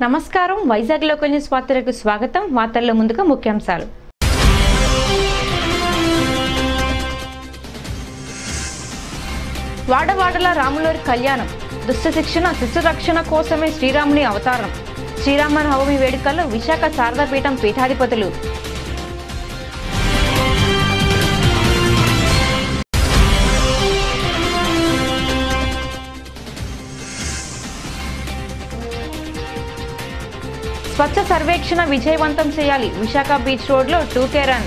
నమస్కారం Vizag local news వార్తలకు స్వాగతం వార్తల్లో ముందుగా ముఖ్యాంశాలు వాడవాడల రాములవారి కళ్యాణం దుష్ట శిక్షణ శిశు రక్షణ కోసమే శ్రీరాముని అవతారం శ్రీరామ నవమి వేడుకల్లో విశాఖ శారదాపీఠం పీఠాధిపతులు స్వచ్ఛ సర్వేక్షణ విజయవంతం చేయాలి విశాఖ బీచ్ రోడ్లో two K run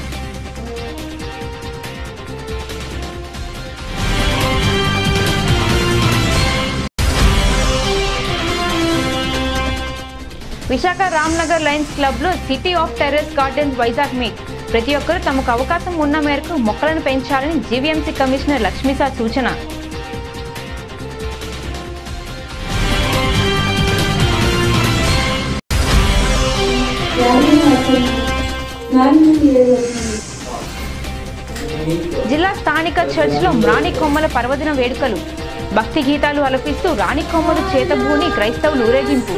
Visakha Ramnagar Lions క్లబ్లో city of terrace gardens Vizag meet ప్రతి ఒక్కరూ తమకు అవకాశం ఉన్న మేరకు మొక్కలను పెంచాలని జీవీఎంసీ కమిషనర్ లక్ష్మీసా సూచన జిల్లా స్థానిక చర్చిలో రాణి కొమ్మల పర్వదిన వేడుకలు భక్తి గీతాలు అలపిస్తూ రాణి కొమ్మలు చేతబూని క్రైస్తవులు ఊరేగింపు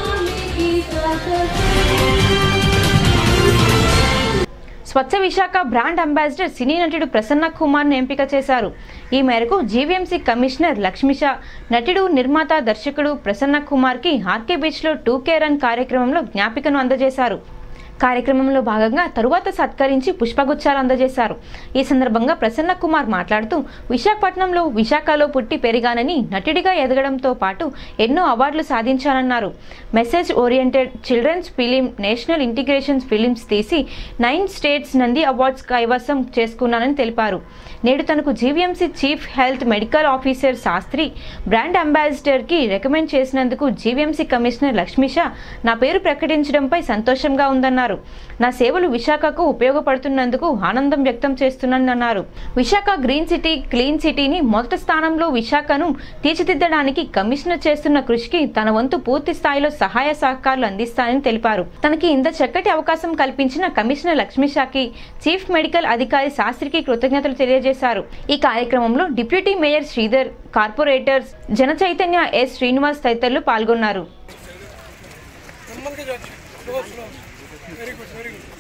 Swachh Visakha brand ambassador cine నటుడు ప్రసన్న కుమార్ను ఎంపిక చేశారు ఈ మేరకు జీవీఎంసీ కమిషనర్ లక్ష్మిషా నటుడు నిర్మాత దర్శకుడు ప్రసన్న కుమార్కి ఆర్కే బీచ్లో టూ కే రన్ కార్యక్రమంలో జ్ఞాపికను అందజేశారు కార్యక్రమంలో భాగంగా తరువాత సత్కరించి పుష్పగుచ్చాలు అందజేశారు ఈ సందర్భంగా ప్రసన్న కుమార్ మాట్లాడుతూ విశాఖపట్నంలో విశాఖలో పుట్టి పెరిగానని నటుడిగా ఎదగడంతో పాటు ఎన్నో అవార్డులు సాధించానన్నారు message oriented children's film national integration films తీసి నైన్ స్టేట్స్ నంది అవార్డ్స్ కైవసం చేసుకున్నానని తెలిపారు నేడు తనకు GVMC chief health medical officer Sastri brand అంబాసిడర్కి రికమెండ్ చేసినందుకు జీవీఎంసీ కమిషనర్ లక్ష్మీషా నా పేరు ప్రకటించడంపై సంతోషంగా ఉందన్నారు నా సేవలు విశాఖకు ఉపయోగపడుతున్నందుకు ఆనందం వ్యక్తం చేస్తున్నానన్నారు విశాఖ గ్రీన్ సిటీ క్లీన్ సిటీని మొదటి స్థానంలో విశాఖను తీర్చిదిద్దడానికి కమిషనర్ చేస్తున్న కృషికి తన వంతు పూర్తి స్థాయిలో సహాయ సహకారాలు అందిస్తానని తెలిపారు తనకి ఇంత చక్కటి అవకాశం కల్పించిన కమిషనర్ లక్ష్మీషాకి చీఫ్ మెడికల్ అధికారి శాస్త్రికి కృతజ్ఞతలు తెలియజేశారు ఈ కార్యక్రమంలో డిప్యూటీ మేయర్ శ్రీధర్ కార్పొరేటర్స్ జన చైతన్య ఎస్ శ్రీనివాస్ తదితరులు పాల్గొన్నారు నెమ్మదిగా చూడొచ్చు slow slow very good very good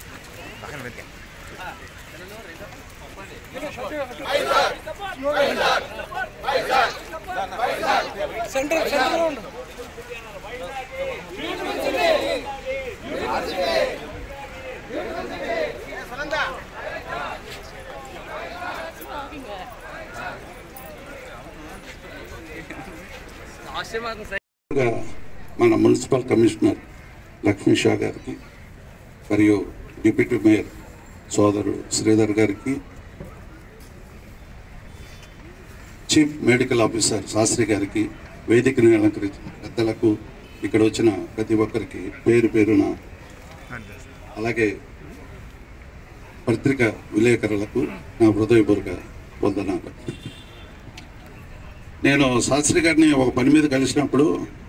centre centre ఉండు గా మన మున్సిపల్ కమిషనర్ లక్ష్మీ షా గారికి మరియు డిప్యూటీ మేయర్ సోదరుడు శ్రీధర్ గారికి చీఫ్ మెడికల్ ఆఫీసర్ శాస్త్రి గారికి వేదికను అలంకరించిన పెద్దలకు ఇక్కడ వచ్చిన ప్రతి ఒక్కరికి పేరు పేరున అలాగే పత్రిక విలేకరులకు నా హృదయపూర్వక వందనాలు నేను శాస్త్రి గారిని ఒక పని మీద కలిసినప్పుడు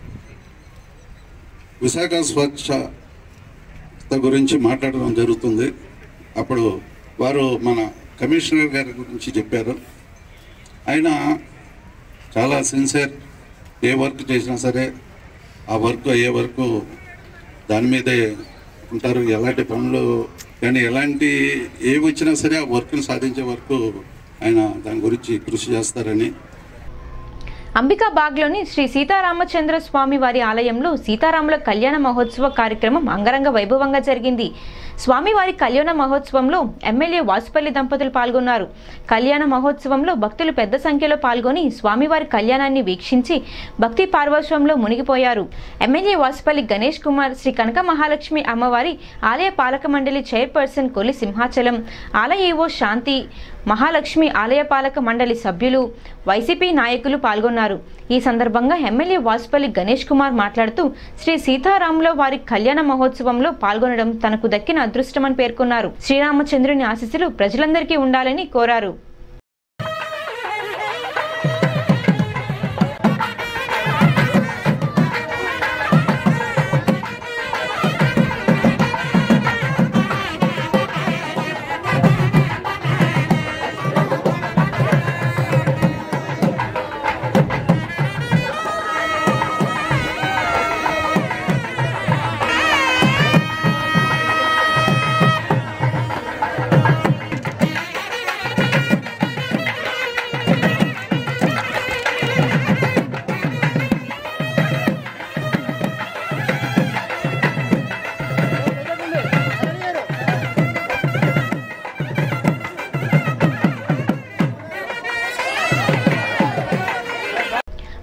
విశాఖ స్వచ్ఛత గురించి మాట్లాడడం జరుగుతుంది అప్పుడు వారు మన కమిషనర్ గారి గురించి చెప్పారు ఆయన చాలా సిన్సియర్ ఏ వర్క్ చేసినా సరే ఆ వర్క్ అయ్యే వరకు దాని మీదే ఉంటారు ఎలాంటి పనులు కానీ ఎలాంటి ఏ వచ్చినా సరే ఆ వర్క్ని సాధించే వరకు ఆయన దాని గురించి కృషి చేస్తారని అంబికాబాగ్లోని శ్రీ సీతారామచంద్ర స్వామి వారి ఆలయంలో సీతారాముల కళ్యాణ మహోత్సవ కార్యక్రమం అంగరంగ వైభవంగా జరిగింది స్వామివారి కళ్యాణ మహోత్సవంలో ఎమ్మెల్యే వాసుపల్లి దంపతులు పాల్గొన్నారు కళ్యాణ మహోత్సవంలో భక్తులు పెద్ద సంఖ్యలో పాల్గొని స్వామివారి కళ్యాణాన్ని వీక్షించి భక్తి పార్వశ్వంలో మునిగిపోయారు ఎమ్మెల్యే వాసుపల్లి గణేష్ కుమార్ శ్రీ కనక మహాలక్ష్మి అమ్మవారి ఆలయ పాలక మండలి చైర్పర్సన్ కొలి సింహాచలం ఆలయ ఈవో శాంతి మహాలక్ష్మి ఆలయ పాలక మండలి సభ్యులు వైసీపీ నాయకులు పాల్గొన్నారు ఈ సందర్భంగా ఎమ్మెల్యే వాసుపల్లి గణేష్ కుమార్ మాట్లాడుతూ శ్రీ సీతారాముల వారి కళ్యాణ మహోత్సవంలో పాల్గొనడం తనకు దక్కిన అదృష్టమని పేర్కొన్నారు శ్రీరామచంద్రుని ఆశీస్సులు ప్రజలందరికీ ఉండాలని కోరారు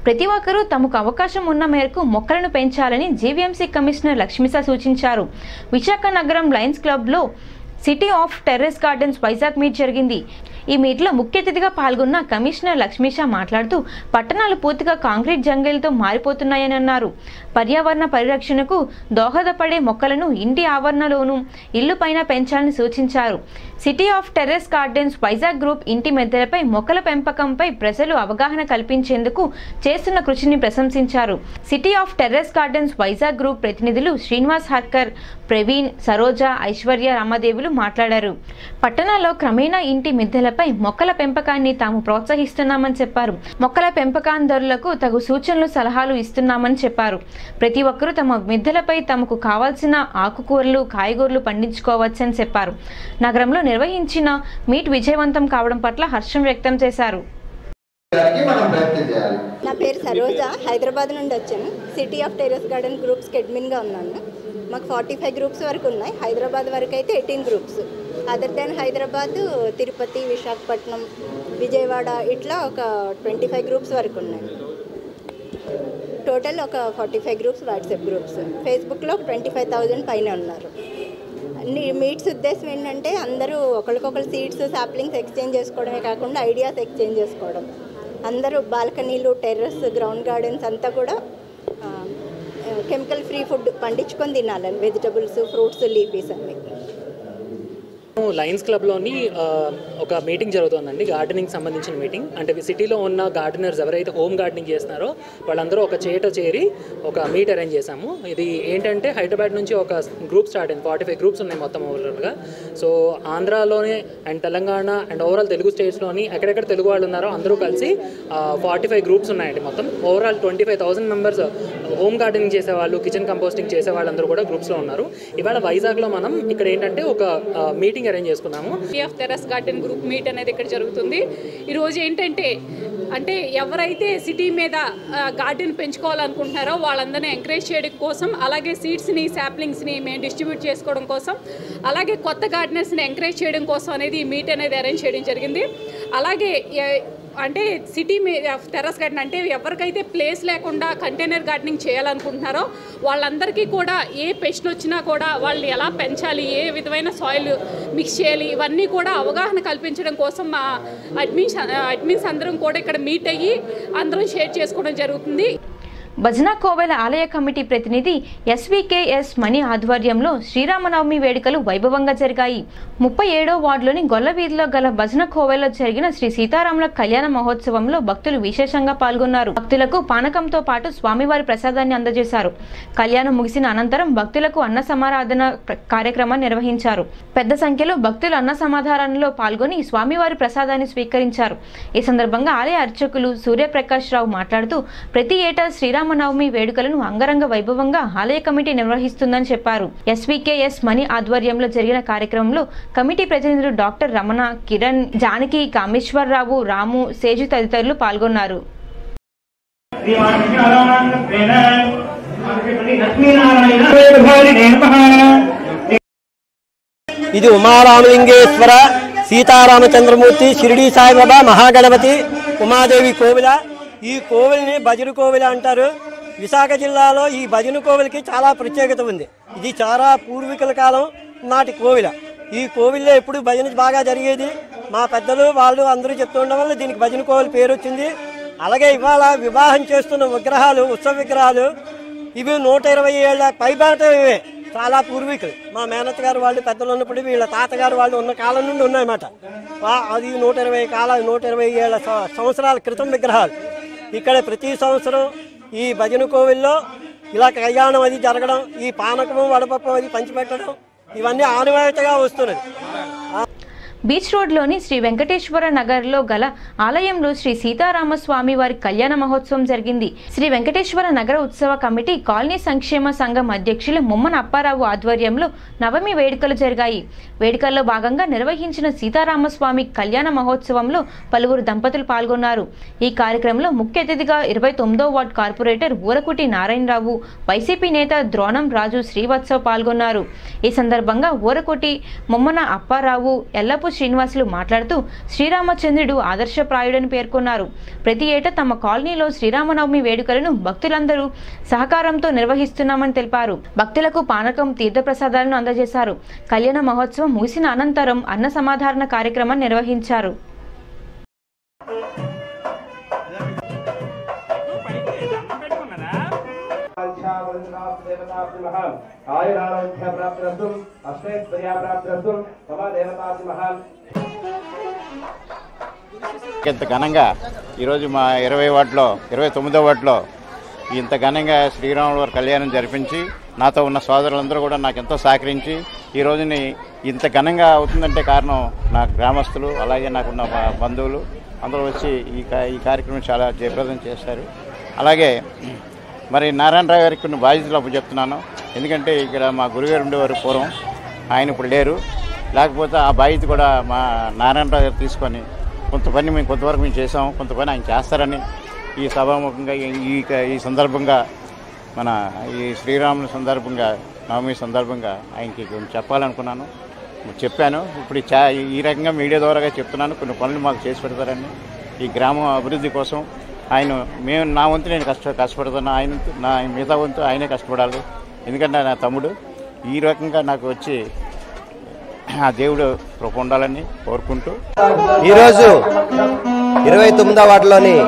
ప్రతి ఒక్కరూ తమకు అవకాశం ఉన్న మేరకు మొక్కలను పెంచాలని జీవీఎంసీ కమిషనర్ లక్ష్మిసా సూచించారు విశాఖ నగరం లయన్స్ క్లబ్లో city of terrace gardens Vizag meet జరిగింది ఈ మీట్లో ముఖ్య అతిథిగా పాల్గొన్న కమిషనర్ లక్ష్మీషా మాట్లాడుతూ పట్టణాలు పూర్తిగా కాంక్రీట్ జంగిల్తో మారిపోతున్నాయని అన్నారు పర్యావరణ పరిరక్షణకు దోహదపడే మొక్కలను ఇంటి ఆవరణలోనూ ఇల్లు పైన పెంచాలని సూచించారు city of terrace gardens Vizag group ఇంటి మెద్దలపై మొక్కల పెంపకంపై ప్రజలు అవగాహన కల్పించేందుకు చేస్తున్న కృషిని ప్రశంసించారు city of terrace gardens Vizag group ప్రతినిధులు శ్రీనివాస్ హర్కర్ ప్రవీణ్ సరోజ ఐశ్వర్య రామదేవులు మాట్లాడారు పట్టణాల్లో క్రమేణా ఇంటి మిద్దెలపై మొక్కల పెంపకాన్ని తాము ప్రోత్సహిస్తున్నామని చెప్పారు మొక్కల పెంపకాందారులకు తగు సూచనలు సలహాలు ఇస్తున్నామని చెప్పారు ప్రతి ఒక్కరూ తమ మిద్దెలపై తమకు కావాల్సిన ఆకుకూరలు కాయగూరలు పండించుకోవచ్చని చెప్పారు నగరంలో నిర్వహించిన మీట్ విజయవంతం కావడం పట్ల హర్షం వ్యక్తం చేశారు దానికి మనం ప్రయత్నం చేయాలి నా పేరు సరోజ హైదరాబాద్ నుండి వచ్చాను సిటీ ఆఫ్ టెరెస్ గార్డెన్ గ్రూప్స్కి అడ్మిన్గా ఉన్నాను మాకు ఫార్టీ ఫైవ్ గ్రూప్స్ వరకు ఉన్నాయి హైదరాబాద్ వరకు అయితే eighteen groups other than Hyderabad Tirupati Visakhapatnam Vijayawada ఇట్లా ఒక ట్వంటీ ఫైవ్ గ్రూప్స్ వరకు ఉన్నాయి టోటల్ ఒక forty five groups WhatsApp groups ఫేస్బుక్లో ఒక ట్వంటీ ఫైవ్ థౌజండ్ పైన ఉన్నారు అన్ని మీట్స్ ఉద్దేశం ఏంటంటే అందరూ ఒకరికొకరు సీడ్స్ సాప్లింగ్స్ ఎక్స్చేంజ్ చేసుకోవడమే కాకుండా ఐడియాస్ ఎక్స్చేంజ్ చేసుకోవడం అందరూ బాల్కనీలు టెర్రస్ గ్రౌండ్ గార్డెన్స్ అంతా కూడా కెమికల్ ఫ్రీ ఫుడ్ పండించుకొని తినాలని వెజిటబుల్స్ ఫ్రూట్స్ లీఫీస్ అన్ని లయన్స్ క్లబ్లోని ఆ, ఒక మీటింగ్ జరుగుతుందండి గార్డెనింగ్ సంబంధించిన మీటింగ్ అంటే సిటీలో ఉన్న గార్డెనర్స్ ఎవరైతే హోమ్ గార్డెనింగ్ చేస్తున్నారో వాళ్ళందరూ ఒక చేట చేరి ఒక మీట్ అరేంజ్ చేశాము ఇది ఏంటంటే హైదరాబాద్ నుంచి ఒక గ్రూప్ స్టార్ట్ అయింది ఫార్టీ ఫైవ్ గ్రూప్స్ ఉన్నాయి మొత్తం ఓవరాల్గా సో ఆంధ్రాలోనే and Telangana and overall Telugu స్టేట్స్లోని ఎక్కడెక్కడ తెలుగు వాళ్ళు ఉన్నారో అందరూ కలిసి ఫార్టీ ఫైవ్ గ్రూప్స్ ఉన్నాయండి మొత్తం overall twenty five thousand members home gardening చేసేవాళ్ళు కిచెన్ కంపోస్టింగ్ చేసే వాళ్ళందరూ కూడా గ్రూప్స్లో ఉన్నారు ఇవాళ వైజాగ్లో మనం ఇక్కడ ఏంటంటే ఒక మీటింగ్ అరేంజ్ చేసుకున్నాము city of terrace garden group meet అనేది ఇక్కడ జరుగుతుంది ఈరోజు ఏంటంటే అంటే ఎవరైతే సిటీ మీద ఆ, గార్డెన్ పెంచుకోవాలనుకుంటున్నారో వాళ్ళందరినీ ఎంకరేజ్ చేయడం కోసం అలాగే సీడ్స్ని శాప్లింగ్స్ని మేము డిస్ట్రిబ్యూట్ చేసుకోవడం కోసం అలాగే కొత్త గార్డెనర్స్ని ఎంకరేజ్ చేయడం కోసం అనేది ఈ మీట్ అనేది అరేంజ్ చేయడం జరిగింది అలాగే ఏ- అంటే సిటీ మీద టెర్రస్ గార్డెన్ అంటే ఎవరికైతే ప్లేస్ లేకుండా కంటైనర్ గార్డెనింగ్ చేయాలనుకుంటున్నారో వాళ్ళందరికీ కూడా ఏ పెస్ట్ వచ్చినా కూడా వాళ్ళు ఎలా పెంచాలి ఏ విధమైన సాయిల్ మిక్స్ చేయాలి ఇవన్నీ కూడా అవగాహన కల్పించడం కోసం మా అడ్మిన్స్ అడ్మిన్స్ అందరం కూడా ఇక్కడ మీట్ అయ్యి అందరం షేర్ చేసుకోవడం జరుగుతుంది భజన కోవెల ఆలయ కమిటీ ప్రతినిధి ఎస్వికేఎస్ మణి ఆధ్వర్యంలో శ్రీరామనవమి వేడుకలు వైభవంగా జరిగాయి ముప్పై ఏడో వార్డులోని గొల్ల వీధిలో గల భజన కోవెలలో జరిగిన శ్రీ సీతారాముల కళ్యాణ మహోత్సవంలో భక్తులు విశేషంగా పాల్గొన్నారు భక్తులకు పానకంతో పాటు స్వామివారి ప్రసాదాన్ని అందజేశారు కళ్యాణం ముగిసిన అనంతరం భక్తులకు అన్న సమారాధన ప్ర- కార్యక్రమాన్ని నిర్వహించారు పెద్ద సంఖ్యలో భక్తులు అన్న సమాధానంలో పాల్గొని స్వామివారి ప్రసాదాన్ని స్వీకరించారు ఈ సందర్భంగా ఆలయ అర్చకులు సూర్యప్రకాష్ రావు మాట్లాడుతూ ప్రతి ఏటా శ్రీరామనవమి వేడుకలను అంగరంగ వైభవంగా ఆలయ కమిటీ నిర్వహిస్తుందని చెప్పారు ఎస్వికేఎస్ మణి ఆధ్వర్యంలో జరిగిన కార్యక్రమంలో కమిటీ ప్రతినిధులు డాక్టర్ రమణ కిరణ్ జానకి కామేశ్వరరావు రాము సేజు తదితరులు పాల్గొన్నారు ఇది ఉమారామలింగేశ్వర సీతారామచంద్రమూర్తి షిరిడి సాయిబాబా మహాగణపతి ఉమాదేవి కోవిల ఈ కోవిల్ని భజన కోవిల అంటారు విశాఖ జిల్లాలో ఈ భజన కోవిలకి చాలా ప్రత్యేకత ఉంది ఇది చాలా పూర్వీకుల కాలం నాటి కోవిల ఈ కోవిల్లో ఎప్పుడు భజన బాగా జరిగేది మా పెద్దలు వాళ్ళు అందరూ చెప్తూ ఉండడం వల్ల దీనికి భజన కోవిల పేరు వచ్చింది అలాగే ఇవాళ వివాహం చేస్తున్న విగ్రహాలు ఉత్సవ విగ్రహాలు ఇవి నూట ఇరవై ఏళ్ళ పైబాట ఇవే చాలా పూర్వీకులు మా మేనత్ గారు వాళ్ళు పెద్దలు ఉన్నప్పుడు వీళ్ళ తాతగారు వాళ్ళు ఉన్న కాలం నుండి ఉన్నాయన్నమాట వా- అది నూట ఇరవై కాల నూట ఇరవై ఏళ్ళ సంవ- సంవత్సరాల క్రితం విగ్రహాలు ఇక్కడ ప్రతి సంవత్సరం ఈ భజన కోవిల్లో ఇలా కళ్యాణం అది జరగడం ఈ పానకము వడపప్పం అది పంచిపెట్టడం ఇవన్నీ ఆనవాయితీగా వస్తున్నది బీచ్ రోడ్లోని శ్రీ వెంకటేశ్వర నగర్లో గల ఆలయంలో శ్రీ సీతారామస్వామి వారి కళ్యాణ మహోత్సవం జరిగింది శ్రీ వెంకటేశ్వర నగర ఉత్సవ కమిటీ కాలనీ సంక్షేమ సంఘం అధ్యక్షులు ముమ్మన అప్పారావు ఆధ్వర్యంలో నవమి వేడుకలు జరిగాయి వేడుకల్లో భాగంగా నిర్వహించిన సీతారామస్వామి కళ్యాణ మహోత్సవంలో పలువురు దంపతులు పాల్గొన్నారు ఈ కార్యక్రమంలో ముఖ్య అతిథిగా ఇరవై తొమ్మిదో ward corporator Urakuti Narayanarao YCP నేత ద్రోణం రాజు శ్రీవత్సవ్ పాల్గొన్నారు ఈ సందర్భంగా ఊరకుటి ముమ్మన అప్పారావు ఎల్లపు శ్రీనివాసులు మాట్లాడుతూ శ్రీరామచంద్రుడు ఆదర్శప్రాయుడని పేర్కొన్నారు ప్రతి ఏటా తమ కాలనీలో శ్రీరామనవమి వేడుకలను భక్తులందరూ సహకారంతో నిర్వహిస్తున్నామని తెలిపారు భక్తులకు పానకం తీర్థప్రసాదాలను అందజేశారు కళ్యాణ మహోత్సవం ముగిసిన అనంతరం అన్న సమాధారణ కార్యక్రమం నిర్వహించారు ఆయురారోగ్య ప్రాప్తిరస్తు అష్టైశ్వర్య ప్రాప్తిరస్తు మమ దేవతాసి మహాన్ ఇంత ఘనంగా ఈరోజు మా ఇరవై వార్డులో ఇరవై తొమ్మిదో వార్డులో ఇంత ఘనంగా శ్రీరాముల వారి కళ్యాణం జరిపించి నాతో ఉన్న సోదరులందరూ కూడా నాకు ఎంతో సహకరించి ఈ రోజుని ఇంత ఘనంగా అవుతుందంటే కారణం నా గ్రామస్తులు అలాగే నాకున్న బ- బంధువులు అందరూ వచ్చి ఈ కా- ఈ కార్యక్రమం చాలా జయప్రదం చేశారు అలాగే మరి నారాయణరావు గారికి కొన్ని బాధ్యతలు అప్పు చెప్తున్నాను ఎందుకంటే ఇక్కడ మా గురుగారు ఉండేవారు పూర్వం ఆయన ఇప్పుడు లేరు లేకపోతే ఆ బాధ్యత కూడా మా నారాయణరావు గారు తీసుకొని కొంత పని మేము కొంతవరకు మేము చేసాం కొంత పని ఆయన చేస్తారని ఈ సభాముఖంగా ఈ- ఈ ఈ సందర్భంగా మన ఈ శ్రీరాముని సందర్భంగా నవమి సందర్భంగా ఆయనకి కొంచెం చెప్పాలనుకున్నాను చెప్పాను ఇప్పుడు ఈ చా ఈ రకంగా మీడియా ద్వారాగా చెప్తున్నాను కొన్ని పనులు మాకు చేసి పెడతారని ఈ గ్రామం అభివృద్ధి కోసం ఆయన మేము నా వంతు నేను కష్ట కష్టపడుతున్నా ఆయన వంతు- నా మిగతా వంతు ఆయనే కష్టపడాలి ఎందుకంటే నా తమ్ముడు ఈ రకంగా నాకు వచ్చి ఆ దేవుడు కృప ఉండాలని కోరుకుంటూ ఈరోజు ఇరవై తొమ్మిదో వార్డులోని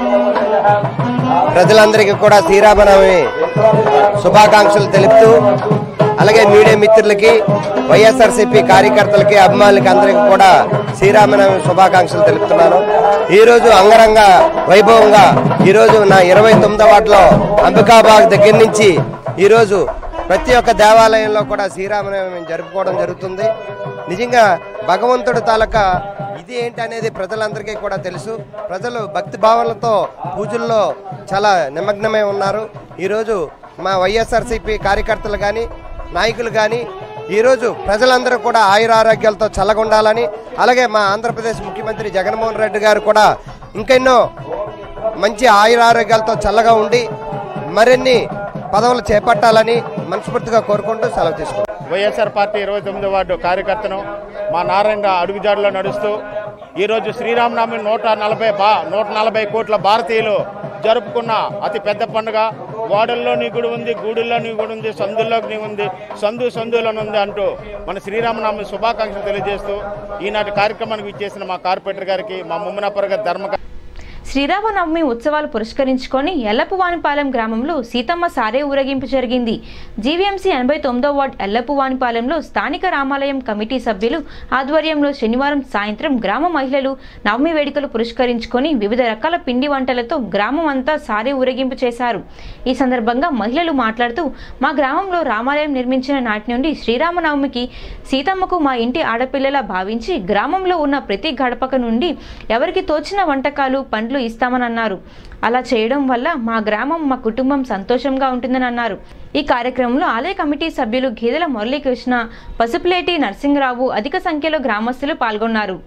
ప్రజలందరికీ కూడా శ్రీరామనవమి శుభాకాంక్షలు తెలుపుతూ అలాగే మీడియా మిత్రులకి వైఎస్ఆర్సీపీ కార్యకర్తలకి అభిమానులకి అందరికీ కూడా శ్రీరామనవమి శుభాకాంక్షలు తెలుపుతున్నాను ఈరోజు అంగరంగ వైభవంగా ఈరోజు నా ఇరవై తొమ్మిదో వార్డులో అంబికాబాగ్ దగ్గర నుంచి ఈరోజు ప్రతి ఒక్క దేవాలయంలో కూడా శ్రీరామనవమి జరుపుకోవడం జరుగుతుంది నిజంగా భగవంతుడి తాలూకా ఇది ఏంటి అనేది ప్రజలందరికీ కూడా తెలుసు ప్రజలు భక్తి భావనలతో పూజల్లో చాలా నిమగ్నమై ఉన్నారు ఈరోజు మా వైఎస్ఆర్సీపీ కార్యకర్తలు కానీ నాయకులు కానీ ఈరోజు ప్రజలందరూ కూడా ఆయురారోగ్యాలతో చల్లగుండాలని అలాగే మా ఆంధ్రప్రదేశ్ ముఖ్యమంత్రి జగన్మోహన్ రెడ్డి గారు కూడా ఇంకెన్నో మంచి ఆయురారోగ్యాలతో చల్లగా ఉండి మరిన్ని పదవులు చేపట్టాలని మనస్ఫూర్తిగా కోరుకుంటూ సెలవు తీసుకుంటాం వైఎస్ఆర్ పార్టీ ఇరవై తొమ్మిదో వార్డు కార్యకర్తను మా నారాయణ అడుగుజాడులో నడుస్తూ ఈరోజు శ్రీరామనవమి నూట నలభై బా నూట నలభై కోట్ల భారతీయులు జరుపుకున్న అతి పెద్ద పండుగ వాడల్లో నీ గుడి ఉంది గూడుల్లో నీ గుడి ఉంది సందుల్లో నీ ఉంది సందు సందులోనే ఉంది అంటూ మన శ్రీరామనవమి శుభాకాంక్షలు తెలియజేస్తూ ఈనాటి కార్యక్రమానికి ఇచ్చేసిన మా కార్పొరేటర్ గారికి మా ముమ్మనాపరగ ధర్మ శ్రీరామనవమి ఉత్సవాలు పురస్కరించుకొని ఎల్లపువానిపాలెం గ్రామంలో సీతమ్మ సారే ఊరేగింపు జరిగింది జీవీఎంసీ ఎనభై తొమ్మిదో వార్డ్ ఎల్లపువానిపాలెంలో స్థానిక రామాలయం కమిటీ సభ్యులు ఆధ్వర్యంలో శనివారం సాయంత్రం గ్రామ మహిళలు నవమి వేడుకలు పురస్కరించుకొని వివిధ రకాల పిండి వంటలతో గ్రామం అంతా సారే ఊరేగింపు చేశారు ఈ సందర్భంగా మహిళలు మాట్లాడుతూ మా గ్రామంలో రామాలయం నిర్మించిన నాటి నుండి శ్రీరామనవమికి సీతమ్మకు మా ఇంటి ఆడపిల్లలా భావించి గ్రామంలో ఉన్న ప్రతి గడపక నుండి ఎవరికి తోచిన వంటకాలు పండ్లు ఇస్తామని అన్నారు అలా చేయడం వల్ల మా గ్రామం మా కుటుంబం సంతోషంగా ఉంటుందని అన్నారు ఈ కార్యక్రమంలో ఆలయ కమిటీ సభ్యులు గేదెల మురళీకృష్ణ పసుపులేటి నరసింహరావు అధిక సంఖ్యలో గ్రామస్తులు పాల్గొన్నారు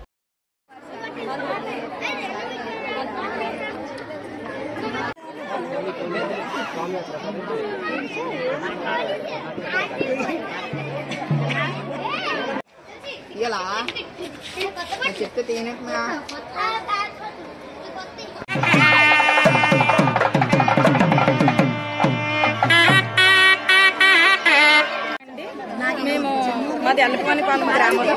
ఇలా చెప్తే తినకున్నా మేము మాది అల్లపవానిపాలెం గ్రామంలో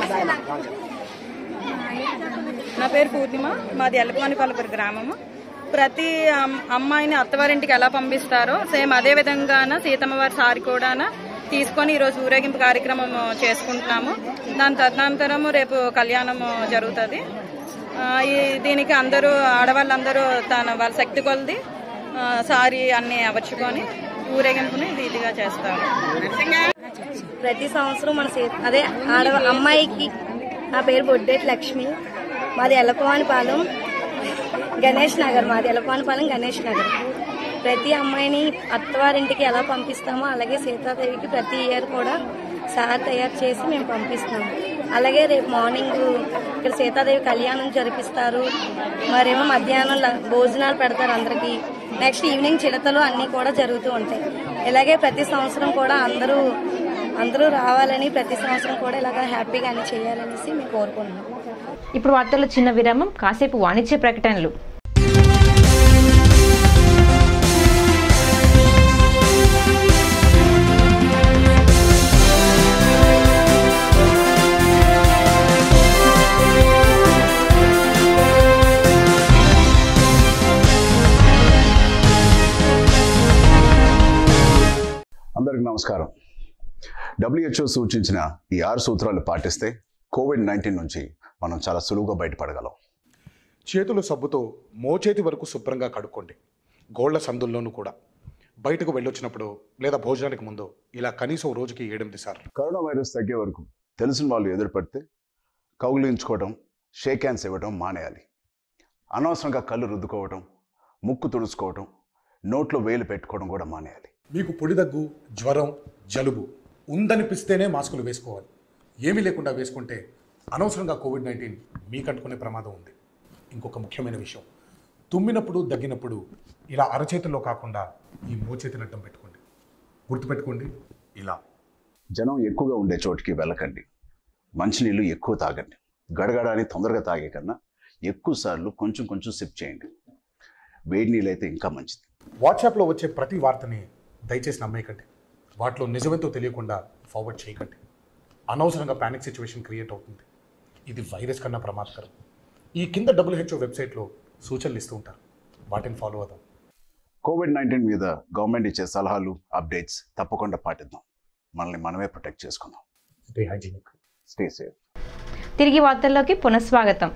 నా పేరు పూర్ణిమ మాది అల్లపవానిపాలెం గ్రామము ప్రతి అమ్- అమ్మాయిని అత్తవారింటికి ఎలా పంపిస్తారో సేమ్ అదే విధంగాన సీతమ్మ వారి సారి కూడా తీసుకొని ఈరోజు ఊరేగింపు కార్యక్రమం చేసుకుంటున్నాము దాని తదనంతరము రేపు కళ్యాణం జరుగుతుంది ఆ, ఈ దీనికి అందరూ ఆడవాళ్ళందరూ తన వాళ్ళ శక్తి కొలది ఆ, సారీ అన్ని అమర్చుకొని ఊరేగింపుని రీతిగా చేస్తారు ప్రతి సంవత్సరం మన సీ- అదే ఆడ అమ్మాయికి నా పేరు బొడ్డేటి లక్ష్మి మాది ఎల్లపవానిపాలెం గణేష్ నగర్ మాది ఎల్లపవానిపాలెం గణేష్ నగర్ ప్రతి అమ్మాయిని అత్తవారింటికి ఎలా పంపిస్తామో అలాగే సీతాదేవికి ప్రతి ఇయర్ కూడా సార్ తయారు చేసి మేము పంపిస్తాము అలాగే రేపు మార్నింగ్ ఇక్కడ సీతాదేవి కళ్యాణం జరిపిస్తారు మరేమో మధ్యాహ్నం ల- భోజనాలు పెడతారు అందరికీ నెక్స్ట్ ఈవినింగ్ చిడతలు అన్నీ కూడా జరుగుతూ ఉంటాయి ఇలాగే ప్రతి సంవత్సరం కూడా అందరూ అందరూ రావాలని ప్రతి సంవత్సరం కూడా ఇలాగ హ్యాపీగా అన్ని చేయాలనేసి మేము కోరుకుంటున్నాం ఇప్పుడు వార్తల్లో చిన్న విరామం కాసేపు వాణిజ్య ప్రకటనలు అందరికి నమస్కారం డబ్ల్యూహెచ్ఓ సూచించిన ఈ ఆరు సూత్రాలు పాటిస్తే కోవిడ్ నైన్టీన్ నుంచి మనం చాలా సులువుగా బయటపడగలం చేతులు సబ్బుతో మోచేతి వరకు శుభ్రంగా కడుక్కోండి గోళ్ల సందుల్లోనూ కూడా బయటకు వెళ్ళొచ్చినప్పుడు లేదా భోజనానికి ముందు ఇలా కనీసం రోజుకి ఏడెనిమిది సార్లు కరోనా వైరస్ తగ్గే వరకు తెలిసిన వాళ్ళు ఎదురుపడితే కౌగిలించుకోవడం షేక్ హ్యాండ్స్ ఇవ్వడం మానేయాలి అనవసరంగా కళ్ళు రుద్దుకోవడం ముక్కు తుడుచుకోవడం నోట్లో వేలు పెట్టుకోవడం కూడా మానేయాలి మీకు పొడి దగ్గు జ్వరం జలుబు ఉందనిపిస్తేనే మాస్కులు వేసుకోవాలి ఏమీ లేకుండా వేసుకుంటే అనవసరంగా కోవిడ్ నైన్టీన్ మీకు అంటుకునే ప్రమాదం ఉంది ఇంకొక ముఖ్యమైన విషయం తుమ్మినప్పుడు దగ్గినప్పుడు ఇలా అరచేతిలో కాకుండా ఈ మోచేతిని అడ్డం పెట్టుకోండి గుర్తుపెట్టుకోండి ఇలా జనం ఎక్కువగా ఉండే చోటికి వెళ్ళకండి మంచినీళ్ళు ఎక్కువ తాగండి గడగడాని తొందరగా తాగే కన్నా ఎక్కువ సార్లు కొంచెం కొంచెం సిప్ చేయండి వేడి నీళ్ళు అయితే ఇంకా మంచిది వాట్సాప్లో వచ్చే ప్రతి వార్తని దయచేసి నమ్మేయకండి వాటిలో నిజమేంతో తెలియకుండా ఫార్వర్డ్ చేయకండి అనవసరంగా ప్యానిక్ సిచ్యువేషన్ క్రియేట్ అవుతుంది ఇది వైరస్ కన్నా ప్రమాదకరం ఈ కింద డబ్ల్యూహెచ్ఓ వెబ్సైట్లో సూచనలు ఇస్తూ ఉంటారు వాటిని ఫాలో అవుదాం కోవిడ్ నైన్టీన్ మీద గవర్నమెంట్ ఇచ్చే సలహాలు అప్డేట్స్ తప్పకుండా పాటిద్దాం మనల్ని మనమే ప్రొటెక్ట్ చేసుకుందాం స్టే హైజీనిక్ స్టే సేఫ్ తిరిగి వార్తల్లోకి పునఃస్వాగతం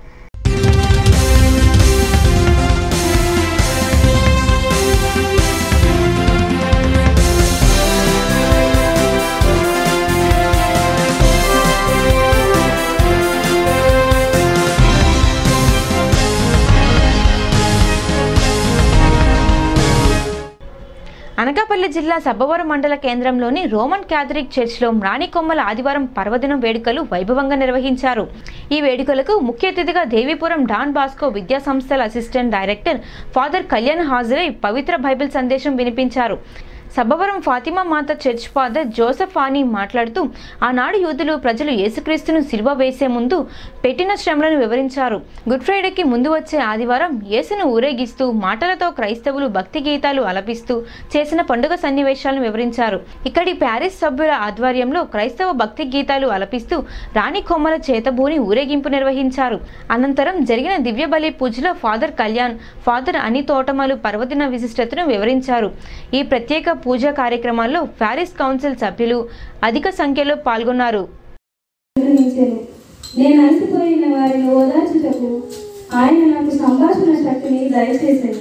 అనకాపల్లి జిల్లా సబ్బవరం మండల కేంద్రంలోని రోమన్ క్యాథలిక్ చర్చ్లో రాణికొమ్మల ఆదివారం పర్వదినం వేడుకలు వైభవంగా నిర్వహించారు ఈ వేడుకలకు ముఖ్య అతిథిగా దేవీపురం డాన్ బాస్కో విద్యా సంస్థల అసిస్టెంట్ డైరెక్టర్ ఫాదర్ కళ్యాణ్ హాజరై పవిత్ర బైబిల్ సందేశం వినిపించారు సబ్బవరం ఫాతిమా మాత చర్చ్ ఫాదర్ జోసెఫ్ ఆనీ మాట్లాడుతూ ఆనాడు యూదులు ప్రజలు యేసుక్రీస్తును సిలువ వేసే ముందు పెట్టిన శ్రమలను వివరించారు గుడ్ ఫ్రైడేకి ముందు వచ్చే ఆదివారం యేసును ఊరేగిస్తూ మాటలతో క్రైస్తవులు భక్తి గీతాలు అలపిస్తూ చేసిన పండుగ సన్నివేశాలను వివరించారు ఇక్కడి ప్యారిస్ సభ్యుల ఆధ్వర్యంలో క్రైస్తవ భక్తి గీతాలు అలపిస్తూ రాణి కొమ్మల చేతబూని ఊరేగింపు నిర్వహించారు అనంతరం జరిగిన దివ్య బలి పూజలో ఫాదర్ కళ్యాణ్ ఫాదర్ అని తోటమాలు పర్వదిన విశిష్టతను వివరించారు ఈ ప్రత్యేక పూజా కార్యక్రమాల్లో ప్యారిస్ కౌన్సిల్ సభ్యులు అధిక సంఖ్యలో పాల్గొన్నారు నిర్వహించెను. నేను అలసిపోయిన వారిని ఓదార్చుటకు ఆయన నాకు సంభాషణ శక్తిని దయచేసాను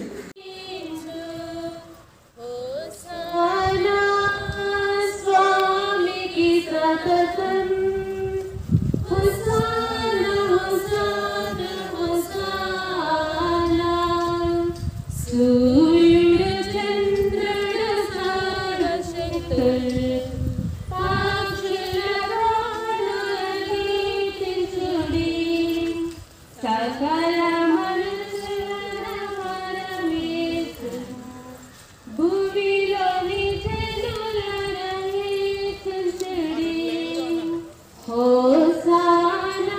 స్వామికి సతతం హుసాన హుసాన హుసాన సూర్యుడు చంద్రుడు సారశక్తులు సాక్షుల గానాలు కీర్తించుడి సకల మనుషుల పరమేశ్వరు భూమిలోని జనులరహించుడి. హోసానా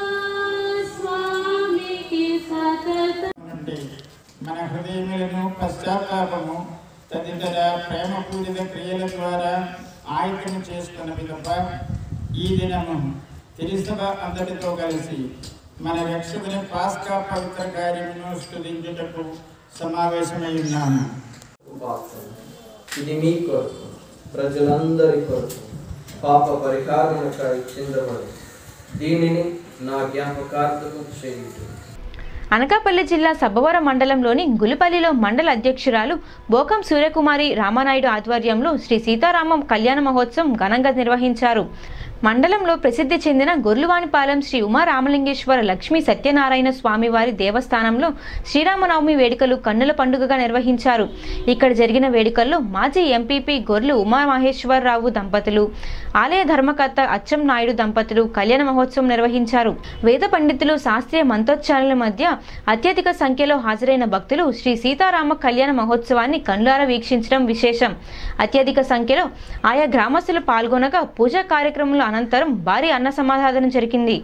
స్వామికి సతతం మన హృదయములను పశ్చాత్తాపము తదితర ప్రేమపూరిత క్రియల ద్వారా ఆయుధం చేసుకున్నవి తప్ప ఈ దినము తిరుసభ అందరితో కలిసి మన రక్షకుని పాస్కా పవిత్ర కార్యమును స్తుతించుటకు సమావేశమై ఉన్నాము ఉపవాసం ఇది మీ కొరకు ప్రజలందరి కొరకు పాప పరిహారములకై చిందబడి దీనిని నా జ్ఞాపకార్థము చేయుట అనకాపల్లి జిల్లా సబ్బవరం మండలంలోని గులిపల్లిలో మండల అధ్యక్షురాలు బోకం సూర్యకుమారి రామానాయుడు ఆధ్వర్యంలో శ్రీ సీతారామం కళ్యాణ మహోత్సవం ఘనంగా నిర్వహించారు మండలంలో ప్రసిద్ధి చెందిన గొర్లువానిపాలెం శ్రీ ఉమా రామలింగేశ్వర లక్ష్మీ సత్యనారాయణ స్వామివారి దేవస్థానంలో శ్రీరామనవమి వేడుకలు కన్నుల పండుగగా నిర్వహించారు ఇక్కడ జరిగిన వేడుకల్లో మాజీ ఎంపీపీ గొర్లు ఉమా మహేశ్వరరావు దంపతులు ఆలయ ధర్మకర్త అచ్చం నాయుడు దంపతులు కళ్యాణ మహోత్సవం నిర్వహించారు వేద పండితులు శాస్త్రీయ మంత్రోచ్చారణల మధ్య అత్యధిక సంఖ్యలో హాజరైన భక్తులు శ్రీ సీతారామ కళ్యాణ మహోత్సవాన్ని కన్నులారా వీక్షించడం విశేషం అత్యధిక సంఖ్యలో ఆయా గ్రామస్తులు పాల్గొనగా పూజా కార్యక్రమాల అనంతరం భారీ అన్న సమాధానం జరిగింది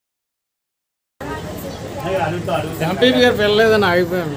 ఎంపీపీ గారు పిల్లలేదని ఆగిపోయాను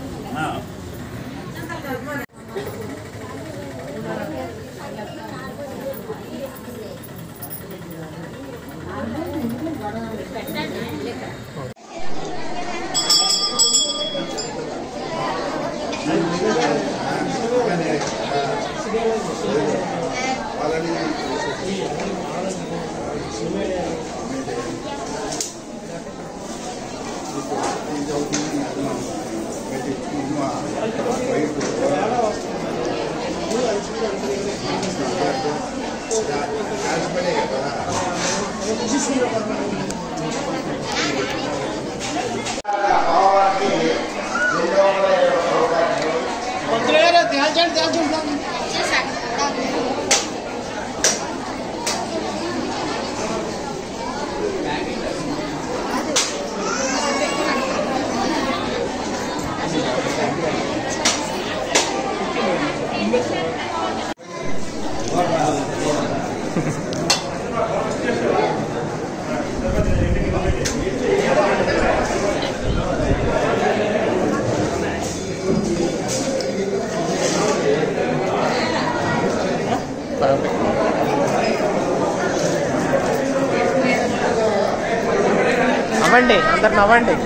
నవ్వండి అందరు నవ్వండి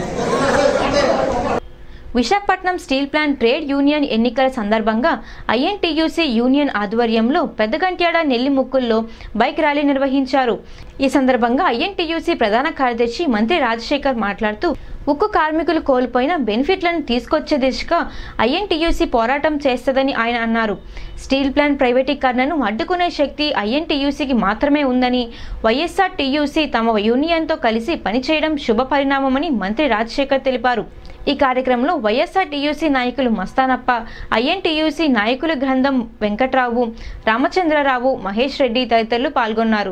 Visakhapatnam steel plant trade union ఎన్నికల సందర్భంగా ఐఎన్టీయూసీ యూనియన్ ఆధ్వర్యంలో పెద్దగంట్యాడ నెల్లిముక్కుల్లో బైక్ ర్యాలీ నిర్వహించారు ఈ సందర్భంగా ఐఎన్టీయూసీ ప్రధాన కార్యదర్శి మంత్రి రాజశేఖర్ మాట్లాడుతూ ఉక్కు కార్మికులు కోల్పోయిన బెనిఫిట్లను తీసుకొచ్చే దిశగా ఐఎన్టీయూసీ పోరాటం చేస్తుందని ఆయన అన్నారు స్టీల్ ప్లాంట్ ప్రైవేటీకరణను అడ్డుకునే శక్తి ఐఎన్టీయూసీకి మాత్రమే ఉందని వైఎస్ఆర్ టీయూసీ తమ యూనియన్తో కలిసి పనిచేయడం శుభ పరిణామమని మంత్రి రాజశేఖర్ తెలిపారు ఈ కార్యక్రమంలో వైఎస్ఆర్ టీయూసీ నాయకులు మస్తానప్ప ఐఎన్టీయూసీ నాయకులు గ్రంథం వెంకట్రావు రామచంద్రరావు మహేష్ రెడ్డి తదితరులు పాల్గొన్నారు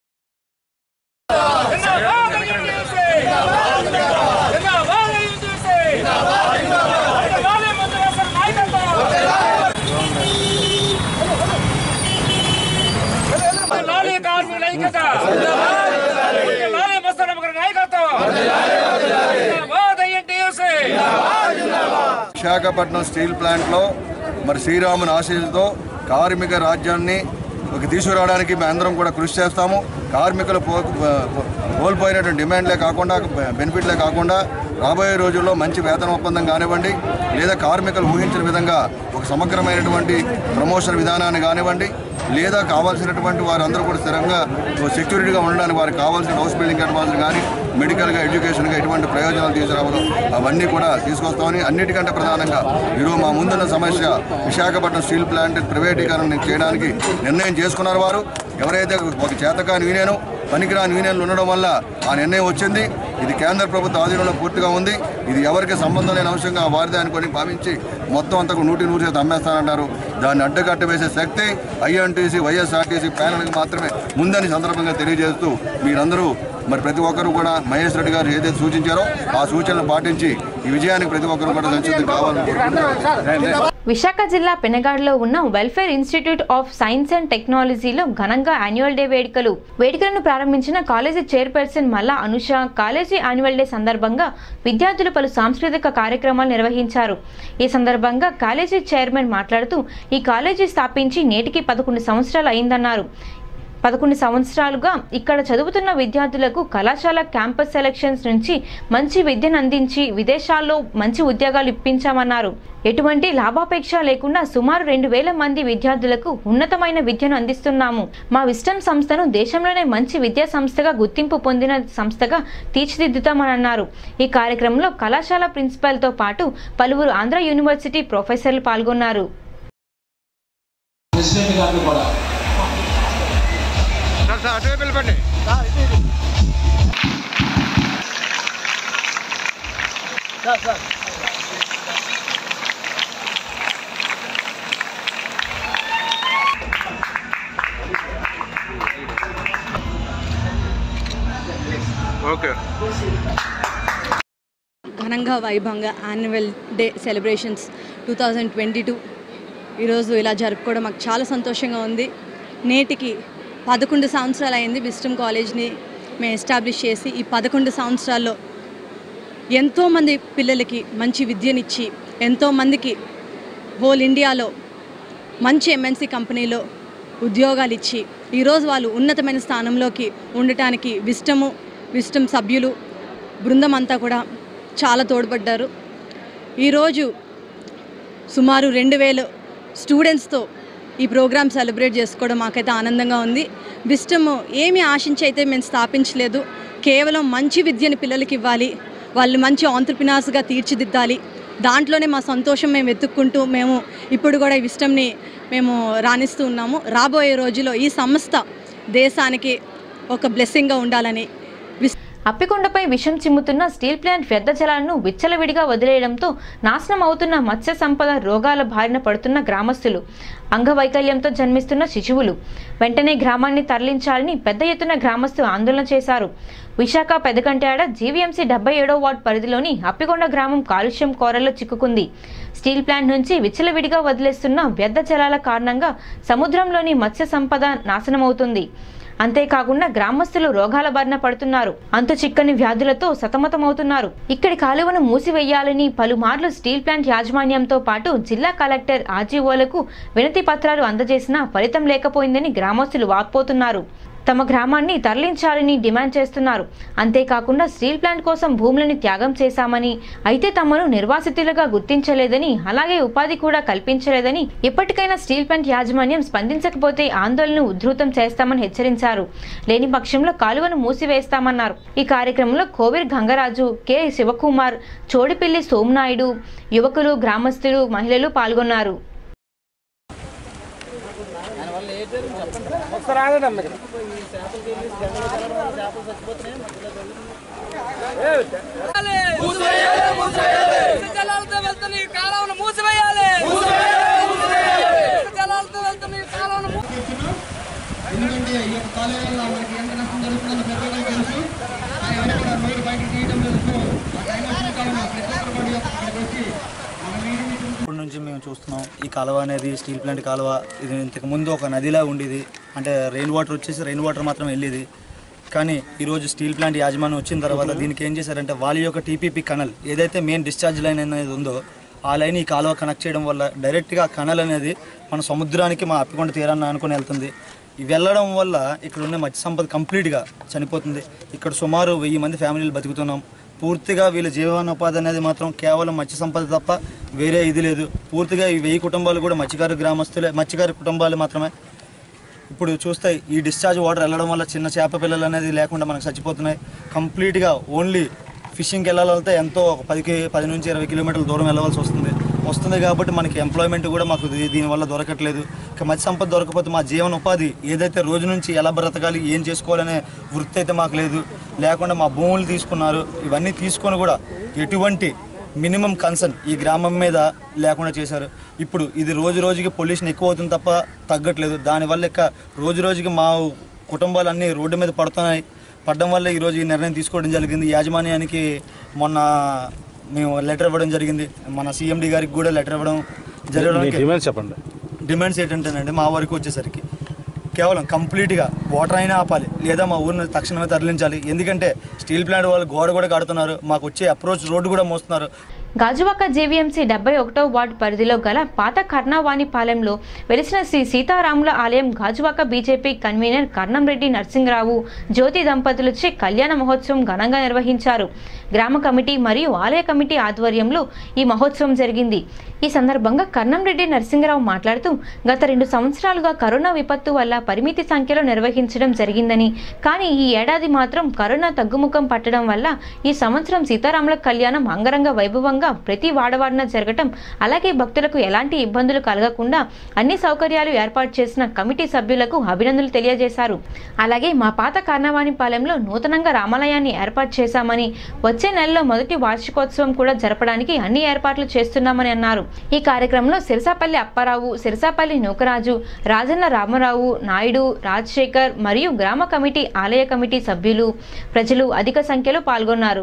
లాలీ కార్మికుల ఐక్యత లాలీ మస్తానమ్మ గారి నాయకత్వం జిందాబాద్ ఐఎన్టీయూసీ విశాఖపట్నం స్టీల్ ప్లాంట్లో మరి శ్రీరాముని ఆశీస్సులతో కార్మిక రాజ్యాన్ని ఒక తీసుకురావడానికి మేమందరం కూడా కృషి చేస్తాము కార్మికులు పో కోల్పోయినటువంటి డిమాండ్లే కాకుండా బెనిఫిట్లే కాకుండా రాబోయే రోజుల్లో మంచి వేతన ఒప్పందం కానివ్వండి లేదా కార్మికులు ఊహించిన విధంగా ఒక సమగ్రమైనటువంటి ప్రమోషన్ విధానాన్ని కానివ్వండి లేదా కావాల్సినటువంటి వారందరూ కూడా స్థిరంగా సెక్యూరిటీగా ఉండడానికి వారికి కావాల్సిన హౌస్ బిల్డింగ్ అడ్వాన్స్ కానీ మెడికల్గా ఎడ్యుకేషన్గా ఎటువంటి ప్రయోజనాలు తీసుకురావాలో అవన్నీ కూడా తీసుకొస్తామని అన్నిటికంటే ప్రధానంగా ఈరోజు మా ముందున్న సమస్య విశాఖపట్నం స్టీల్ ప్లాంట్ ప్రైవేటీకరణ చేయడానికి నిర్ణయం చేసుకున్నారు వారు ఎవరైతే ఒక చేతకాని యూనియన్ పనికిరాని యూనియన్లు ఉండడం వల్ల ఆ నిర్ణయం వచ్చింది ఇది కేంద్ర ప్రభుత్వ ఆధీనంలో పూర్తిగా ఉంది ఇది ఎవరికి సంబంధం లేని అంశంగా వారిదే అనుకొని భావించి మొత్తం అంతకు నూటి నూరు శాతం అమ్మేస్తానంటారు దాన్ని అడ్డకట్ట వేసే శక్తి ఐఎన్టీసీ వైఎస్ఆర్టీసీ ప్యానల్కి మాత్రమే ముందని సందర్భంగా తెలియజేస్తూ మీరందరూ మరి ప్రతి ఒక్కరు కూడా మహేష్ రెడ్డి గారు ఏదైతే సూచించారో ఆ సూచనలు పాటించి ఈ విజయానికి ప్రతి ఒక్కరు కూడా సంసిద్ధం కావాలని కోరుకుంటున్నాను. విశాఖ జిల్లా పెనగాడులో ఉన్న welfare institute of science and టెక్నాలజీలో ఘనంగా యాన్యువల్ డే వేడుకలు వేడుకలను ప్రారంభించిన కాలేజీ చైర్పర్సన్ మల్లా అనుష కాలేజీ యాన్యువల్ డే సందర్భంగా విద్యార్థులు పలు సాంస్కృతిక కార్యక్రమాలు నిర్వహించారు ఈ సందర్భంగా కాలేజీ చైర్మన్ మాట్లాడుతూ ఈ కాలేజీ స్థాపించి నేటికి పదకొండు సంవత్సరాలు అయిందన్నారు పదకొండు సంవత్సరాలుగా ఇక్కడ చదువుతున్న విద్యార్థులకు కళాశాల క్యాంపస్ సెలక్షన్స్ నుంచి మంచి విద్యను అందించి విదేశాల్లో మంచి ఉద్యోగాలు ఇప్పించామన్నారు ఎటువంటి లాభాపేక్ష లేకుండా సుమారు రెండు వేల మంది విద్యార్థులకు ఉన్నతమైన విద్యను అందిస్తున్నాము మా విస్టమ్ సంస్థను దేశంలోనే మంచి విద్యా సంస్థగా గుర్తింపు పొందిన సంస్థగా తీర్చిదిద్దుతామని అన్నారు ఈ కార్యక్రమంలో కళాశాల ప్రిన్సిపాల్తో పాటు పలువురు ఆంధ్ర యూనివర్సిటీ ప్రొఫెసర్లు పాల్గొన్నారు ప్రెసిడెంట్ గారిని కూడా సార్ సార్ అటువైపు వెళ్ళిపోండి సార్ సార్ ఓకే ఘనంగా వైభవంగా annual day celebrations two thousand twenty two ఈరోజు ఇలా జరుపుకోవడం మాకు చాలా సంతోషంగా ఉంది నేటికి పదకొండు సంవత్సరాలు అయింది విస్టమ్ కాలేజ్ని మేము ఎస్టాబ్లిష్ చేసి ఈ పదకొండు సంవత్సరాల్లో ఎంతోమంది పిల్లలకి మంచి విద్యనిచ్చి ఎంతోమందికి హోల్ ఇండియాలో మంచి ఎంఎన్సీ కంపెనీలో ఉద్యోగాలు ఇచ్చి ఈరోజు వాళ్ళు ఉన్నతమైన స్థానంలోకి ఉండటానికి విస్టము విస్టమ్ సభ్యులు బృందం అంతా కూడా చాలా తోడ్పడ్డారు ఈరోజు సుమారు రెండు వేలు స్టూడెంట్స్తో ఈ ప్రోగ్రామ్ సెలబ్రేట్ చేసుకోవడం మాకైతే ఆనందంగా ఉంది విస్టమ్ ఏమి ఆశించి అయితే మేము స్థాపించలేదు కేవలం మంచి విద్యని పిల్లలకి ఇవ్వాలి వాళ్ళు మంచి ఆంటర్ప్రినార్స్గా తీర్చిదిద్దాలి దాంట్లోనే మా సంతోషం మేము వెతుక్కుంటూ మేము ఇప్పుడు కూడా ఈ విస్టమ్ని మేము రాణిస్తూ ఉన్నాము రాబోయే రోజుల్లో ఈ సంస్థ దేశానికి ఒక బ్లెస్సింగ్గా ఉండాలని అప్పికొండపై విషం చిమ్ముతున్న స్టీల్ ప్లాంట్ వ్యర్థ జలాలను విచ్చలవిడిగా వదిలేయడంతో నాశనం అవుతున్న మత్స్య సంపద రోగాల బారిన పడుతున్న గ్రామస్తులు అంగవైకల్యంతో జన్మిస్తున్న శిశువులు వెంటనే గ్రామాన్ని తరలించాలని పెద్ద ఎత్తున గ్రామస్తులు ఆందోళన చేశారు విశాఖ పెదకంటాడ జీవీఎంసీ డెబ్బై ఏడో వార్డు పరిధిలోని అప్పికొండ గ్రామం కాలుష్యం కోరల్లో చిక్కుకుంది స్టీల్ ప్లాంట్ నుంచి విచ్చలవిడిగా వదిలేస్తున్న వ్యర్థ జలాల కారణంగా సముద్రంలోని మత్స్య సంపద నాశనమవుతుంది అంతేకాకుండా గ్రామస్తులు రోగాల బారిన పడుతున్నారు అంతు చిక్కని వ్యాధులతో సతమతమవుతున్నారు ఇక్కడి కాలువను మూసివేయాలని పలుమార్లు స్టీల్ ప్లాంట్ యాజమాన్యంతో పాటు జిల్లా కలెక్టర్ ఆర్జీఓలకు వినతి పత్రాలు అందజేసినా ఫలితం లేకపోయిందని గ్రామస్తులు వాపోతున్నారు తమ గ్రామాన్ని తరలించాలని డిమాండ్ చేస్తున్నారు అంతేకాకుండా స్టీల్ ప్లాంట్ కోసం భూములని త్యాగం చేశామని అయితే తమను నిర్వాసితులుగా గుర్తించలేదని అలాగే ఉపాధి కూడా కల్పించలేదని ఇప్పటికైనా స్టీల్ ప్లాంట్ యాజమాన్యం స్పందించకపోతే ఆందోళనను ఉధృతం చేస్తామని హెచ్చరించారు లేని పక్షంలో కాలువను మూసివేస్తామన్నారు ఈ కార్యక్రమంలో కోవిర్ గంగరాజు కె శివకుమార్ చోడిపిల్లి సోమనాయుడు యువకులు గ్రామస్తులు మహిళలు పాల్గొన్నారు ఒకసారి ఆగండి అమ్మ ఇక్కడ. జలాలతో వెళ్తున్న ఈ కాలువను మూసివేయాలి జలాలతో వెళ్తున్న ఈ కాలువను మూ- ఎందుకంటే ఈ యొక్క కాలువ వల్ల మనకి ఎంత నష్టం జరుగుతుందో ప్రతి ఒక్కరికి తెలుసు ఆయన ఎవరు కూడా రోడ్డు బయటకు తీయడం లేదు సో ఆ టైం వచ్చిన కాలంలో ప్రతి ఒక్కరు కూడా ఇక్కడికి వచ్చి మన మీటింగ్ ఇప్పటి నుంచి మేము చూస్తున్నాం ఈ కాలువ అనేది స్టీల్ ప్లాంట్ కాలువ ఇది ఇంతకు ముందు ఒక నదిలా ఉండేది అంటే రెయిన్ వాటర్ వచ్చేసి రెయిన్ వాటర్ మాత్రం వెళ్ళేది కానీ ఈరోజు స్టీల్ ప్లాంట్ యాజమాన్యం వచ్చిన తర్వాత దీనికి ఏం చేశారంటే వాళ్ళ యొక్క టీపీపీ కనల్ ఏదైతే మెయిన్ డిశ్చార్జ్ లైన్ అనేది ఉందో ఆ లైన్ ఈ కాలువ కనెక్ట్ చేయడం వల్ల డైరెక్ట్గా కనల్ అనేది మన సముద్రానికి మా అప్పికొండ తీరాన్ని అనుకుని వెళ్తుంది ఇవి వెళ్ళడం వల్ల ఇక్కడ ఉన్న మత్స్య సంపద కంప్లీట్గా చనిపోతుంది ఇక్కడ సుమారు వెయ్యి మంది ఫ్యామిలీలు బతుకుతున్నాం పూర్తిగా వీళ్ళ జీవనోపాధి అనేది మాత్రం కేవలం మత్స్య సంపద తప్ప వేరే ఇది లేదు పూర్తిగా ఈ వెయ్యి కుటుంబాలు కూడా మత్స్యకారు గ్రామస్తులే మత్స్యకారు కుటుంబాలు మాత్రమే ఇప్పుడు చూస్తే ఈ డిశ్చార్జ్ వాటర్ వెళ్ళడం వల్ల చిన్న చేప పిల్లలు అనేది లేకుండా మనకు చచ్చిపోతున్నాయి కంప్లీట్గా ఓన్లీ ఫిషింగ్కి వెళ్ళాలంటే ఎంతో ఒక పదికి పది నుంచి ఇరవై కిలోమీటర్ల దూరం వెళ్ళవలసి వస్తుంది వస్తుంది కాబట్టి మనకి ఎంప్లాయ్మెంట్ కూడా మాకు దీ- దీనివల్ల దొరకట్లేదు ఇక మత్స్య సంపద దొరకకపోతే మా జీవన ఉపాధి ఏదైతే రోజు నుంచి ఎలా బ్రతకాలి ఏం చేసుకోవాలనే వృత్తి అయితే మాకు లేదు లేకుండా మా భూములు తీసుకున్నారు ఇవన్నీ తీసుకొని కూడా ఎటువంటి మినిమం కన్సర్న్ ఈ గ్రామం మీద లేకుండా చేశారు ఇప్పుడు ఇది రోజు రోజుకి పొల్యూషన్ ఎక్కువ అవుతుంది తప్ప తగ్గట్లేదు దానివల్ల ఇక రోజు రోజుకి మా కుటుంబాలు అన్నీ రోడ్డు మీద పడుతున్నాయి పడడం వల్ల ఈరోజు ఈ నిర్ణయం తీసుకోవడం జరిగింది యాజమాన్యానికి మొన్న మేము లెటర్ ఇవ్వడం జరిగింది మన సీఎండి గారికి కూడా లెటర్ ఇవ్వడం జరగడానికి డిమాండ్స్ చెప్పండి డిమాండ్స్ ఏంటంటేనండి మా వరకు వచ్చేసరికి కేవలం కంప్లీట్గా వాటర్ అయినా ఆపాలి లేదా మా ఊరిని తక్షణమే తరలించాలి ఎందుకంటే స్టీల్ ప్లాంట్ వాళ్ళు గోడ కూడా కడుతున్నారు మాకు వచ్చే అప్రోచ్ రోడ్డు కూడా మోస్తున్నారు గాజువాక జేవీఎంసీ డెబ్బై ఒకటో వార్డు పరిధిలో గల పాత కర్ణవాణిపాలెంలో వెలిసిన శ్రీ సీతారాముల ఆలయం గాజువాక బీజేపీ కన్వీనర్ కర్ణంరెడ్డి నరసింహరావు జ్యోతి దంపతులచే కళ్యాణ మహోత్సవం ఘనంగా నిర్వహించారు గ్రామ కమిటీ మరియు ఆలయ కమిటీ ఆధ్వర్యంలో ఈ మహోత్సవం జరిగింది ఈ సందర్భంగా కర్ణంరెడ్డి నరసింహరావు మాట్లాడుతూ గత రెండు సంవత్సరాలుగా కరోనా విపత్తు వల్ల పరిమితి సంఖ్యలో నిర్వహించడం జరిగిందని కానీ ఈ ఏడాది మాత్రం కరోనా తగ్గుముఖం పట్టడం వల్ల ఈ సంవత్సరం సీతారాముల కళ్యాణం అంగరంగ వైభవంగా ప్రతి వాడవాడిన జరగటం అలాగే భక్తులకు ఎలాంటి ఇబ్బందులు కలగకుండా అన్ని సౌకర్యాలు ఏర్పాటు చేసిన కమిటీ సభ్యులకు అభినందనలు తెలియజేశారు అలాగే మా పాత కార్నవాణిపాలెంలో నూతనంగా రామాలయాన్ని ఏర్పాటు చేశామని వచ్చే నెలలో మొదటి వార్షికోత్సవం కూడా జరపడానికి అన్ని ఏర్పాట్లు చేస్తున్నామని అన్నారు ఈ కార్యక్రమంలో సిరసాపల్లి అప్పారావు సిరసాపల్లి నూకరాజు రాజన్న రామారావు నాయుడు రాజశేఖర్ మరియు గ్రామ కమిటీ ఆలయ కమిటీ సభ్యులు ప్రజలు అధిక సంఖ్యలో పాల్గొన్నారు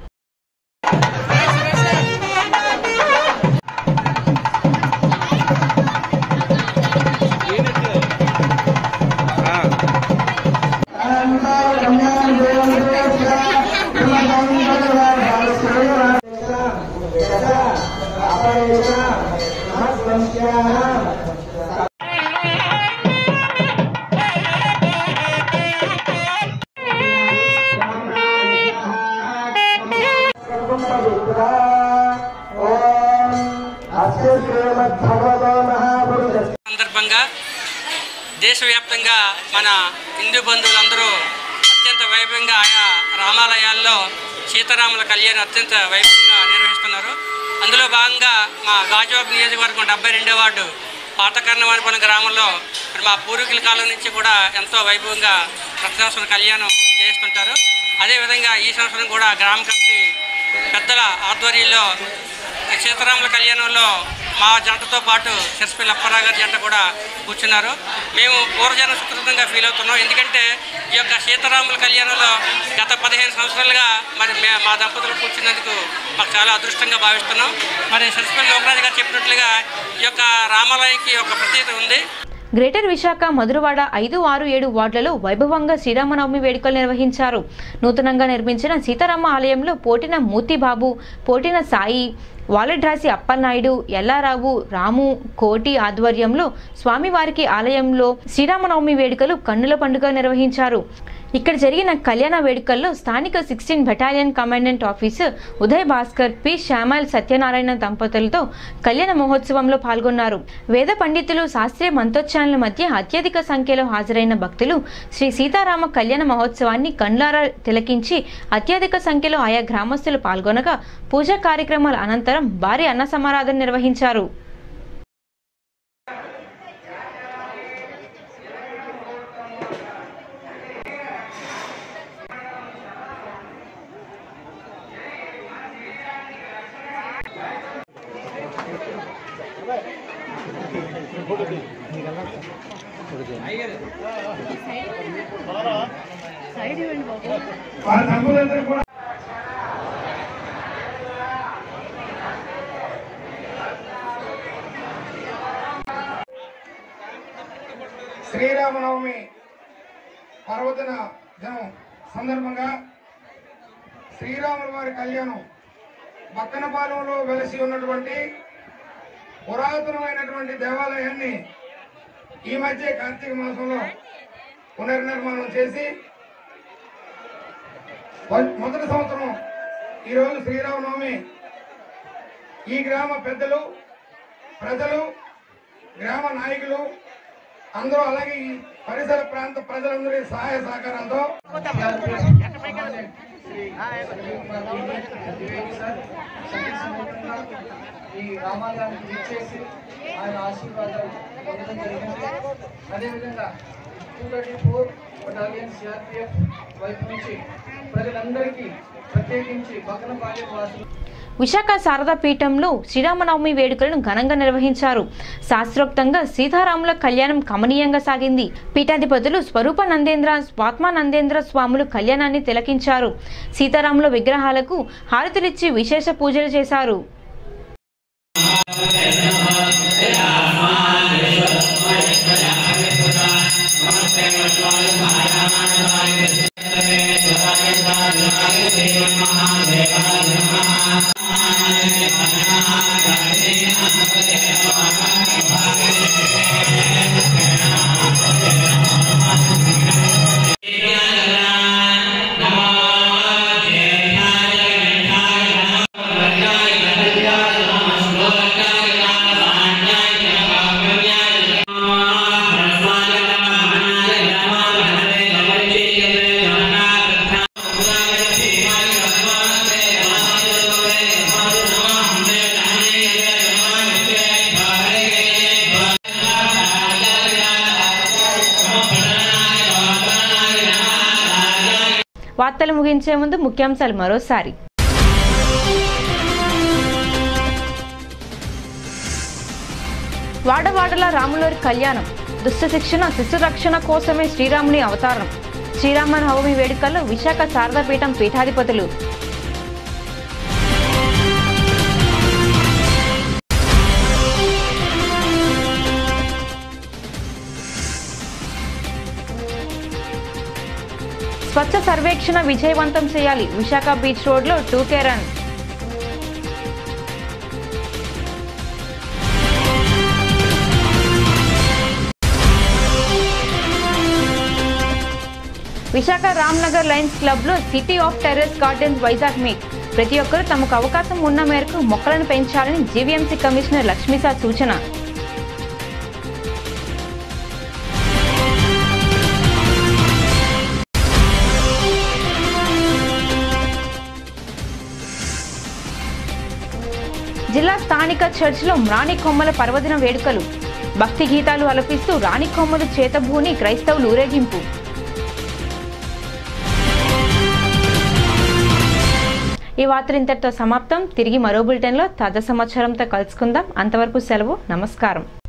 సందర్భంగా దేశవ్యాప్తంగా మన హిందూ బంధువులందరూ అత్యంత వైభవంగా ఆయా రామాలయాల్లో సీతారాముల కళ్యాణం అత్యంత వైభవంగా నిర్వహిస్తున్నారు అందులో భాగంగా మా గాజువాబ్ నియోజకవర్గం డెబ్బై రెండో వార్డు పాతకర్ణవానిపల్లి గ్రామంలో మరి మా పూర్వీకుల కాలం నుంచి కూడా ఎంతో వైభవంగా ప్రతి సంవత్సరం కళ్యాణం చేస్తుంటారు అదేవిధంగా ఈ సంవత్సరం కూడా గ్రామ కమిటీ పెద్దల ఆధ్వర్యంలో సీతారాముల కళ్యాణంలో మా జంటతో పాటు శశిపల్లి అప్పారావు గారి జంట కూడా కూర్చున్నారు మేము పూర్వజన సుకృతంగా ఫీల్ అవుతున్నాం ఎందుకంటే ఈ యొక్క సీతారాముల కళ్యాణంలో గత పదిహేను సంవత్సరాలుగా మరి మే- మా దంపతులు కూర్చున్నందుకు మాకు చాలా అదృష్టంగా భావిస్తున్నాం మరి శశిపల్లి లోకరాజు గారు చెప్పినట్లుగా ఈ యొక్క రామాలయంకి ఒక ప్రత్యేకత ఉంది గ్రేటర్ విశాఖ మధురవాడ ఐదు ఆరు ఏడు వార్డులలో వైభవంగా శ్రీరామనవమి వేడుకలు నిర్వహించారు నూతనంగా నిర్మించిన సీతారామ ఆలయంలో పోటిన మూర్తిబాబు పోటిన సాయి వాలడ్రాసి అప్పలనాయుడు ఎల్లారావు రాము కోటి ఆధ్వర్యంలో స్వామివారికి ఆలయంలో శ్రీరామనవమి వేడుకలు కన్నుల పండుగ నిర్వహించారు ఇక్కడ జరిగిన కళ్యాణ వేడుకల్లో స్థానిక sixteen battalion commandant officer Uday Bhaskar P Shyamal Satyanarayana దంపతులతో కళ్యాణ మహోత్సవంలో పాల్గొన్నారు వేద పండితులు శాస్త్రీయ మంత్రోచ్చారణల మధ్య అత్యధిక సంఖ్యలో హాజరైన భక్తులు శ్రీ సీతారామ కళ్యాణ మహోత్సవాన్ని కండ్లారా తిలకించి అత్యధిక సంఖ్యలో ఆయా గ్రామస్తులు పాల్గొనగా పూజా కార్యక్రమాల అనంతరం భారీ అన్న సమారాధన నిర్వహించారు శ్రీరామనవమి పర్వదిన దినం సందర్భంగా శ్రీరాముల వారి కళ్యాణం బక్కనపాలెంలో వెలసి ఉన్నటువంటి పురాతనమైనటువంటి దేవాలయాన్ని ఈ మధ్య కార్తీక మాసంలో పునర్నిర్మాణం చేసి మొ- మొదటి సంవత్సరం ఈరోజు శ్రీరామనవమి ఈ గ్రామ పెద్దలు ప్రజలు గ్రామ నాయకులు అందరూ అలాగే ఈ పరిసర ప్రాంత ప్రజలందరి సహాయ సహకారాలతో ఈ రామాలయానికి ఇచ్చేసి ఆయన ఆశీర్వాదాలు పొందడం జరిగింది అదేవిధంగా two thirty four battalion CRPF వైపు నుంచి ప్రజలందరికీ ప్రత్యేకించి బక్కనపాలెం వాసులు విశాఖ శారదా పీఠంలో శ్రీరామనవమి వేడుకలను ఘనంగా నిర్వహించారు శాస్త్రోక్తంగా సీతారాముల కళ్యాణం కమనీయంగా సాగింది పీఠాధిపతులు స్వరూప నందేంద్ర స్వాత్మానందేంద్ర స్వాములు కళ్యాణాన్ని తిలకించారు సీతారాముల విగ్రహాలకు హారతులిచ్చి విశేష పూజలు చేశారు నమో వార్తలు ముగించే ముందు ముఖ్యాంశాలు మరోసారి వాడవాడల రాములవారి కళ్యాణం దుష్ట శిక్షణ శిశు రక్షణ కోసమే శ్రీరాముని అవతారం శ్రీరామ నవమి వేడుకల్లో విశాఖ శారదాపీఠం పీఠాధిపతులు స్వచ్ఛ సర్వేక్షణ విజయవంతం చేయాలి విశాఖ బీచ్ రోడ్లో two K run Visakha Ramnagar Lions క్లబ్లో city of terrace gardens Vizag meet ప్రతి ఒక్కరూ తమకు అవకాశం ఉన్న మేరకు మొక్కలను పెంచాలని జీవీఎంసీ కమిషనర్ లక్ష్మీసా సూచన జిల్లా స్థానిక చర్చిలో రాణి కొమ్మల పర్వదిన వేడుకలు భక్తి గీతాలు ఆలపిస్తూ రాణి కొమ్మలు చేతభూని క్రైస్తవులు ఊరేగింపు ఈ వార్త ఇంతటితో సమాప్తం తిరిగి మరో బులెటిన్లో తాజా సమాచారంతో కలుసుకుందాం అంతవరకు సెలవు నమస్కారం